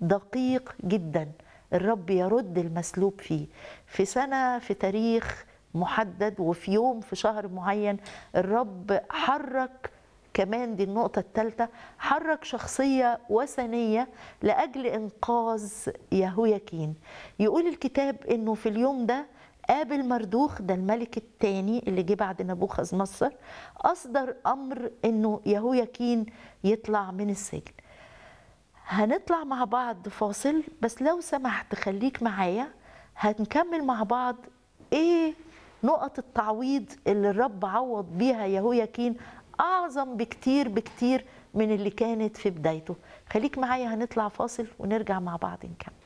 دقيق جدا الرب يرد المسلوب فيه في سنة في تاريخ محدد وفي يوم في شهر معين الرب حرك كمان دي النقطة الثالثة حرك شخصية وثنية لأجل إنقاذ يهوياكين يقول الكتاب إنه في اليوم ده قابل مردوخ ده الملك الثاني اللي جه بعد نبوخذ نصر أصدر أمر إنه يهوياكين يطلع من السجن هنطلع مع بعض فاصل بس لو سمحت خليك معايا هنكمل مع بعض ايه نقط التعويض اللي الرب عوض بيها يهوياكين اعظم بكتير بكتير من اللي كانت في بدايته خليك معايا هنطلع فاصل ونرجع مع بعض نكمل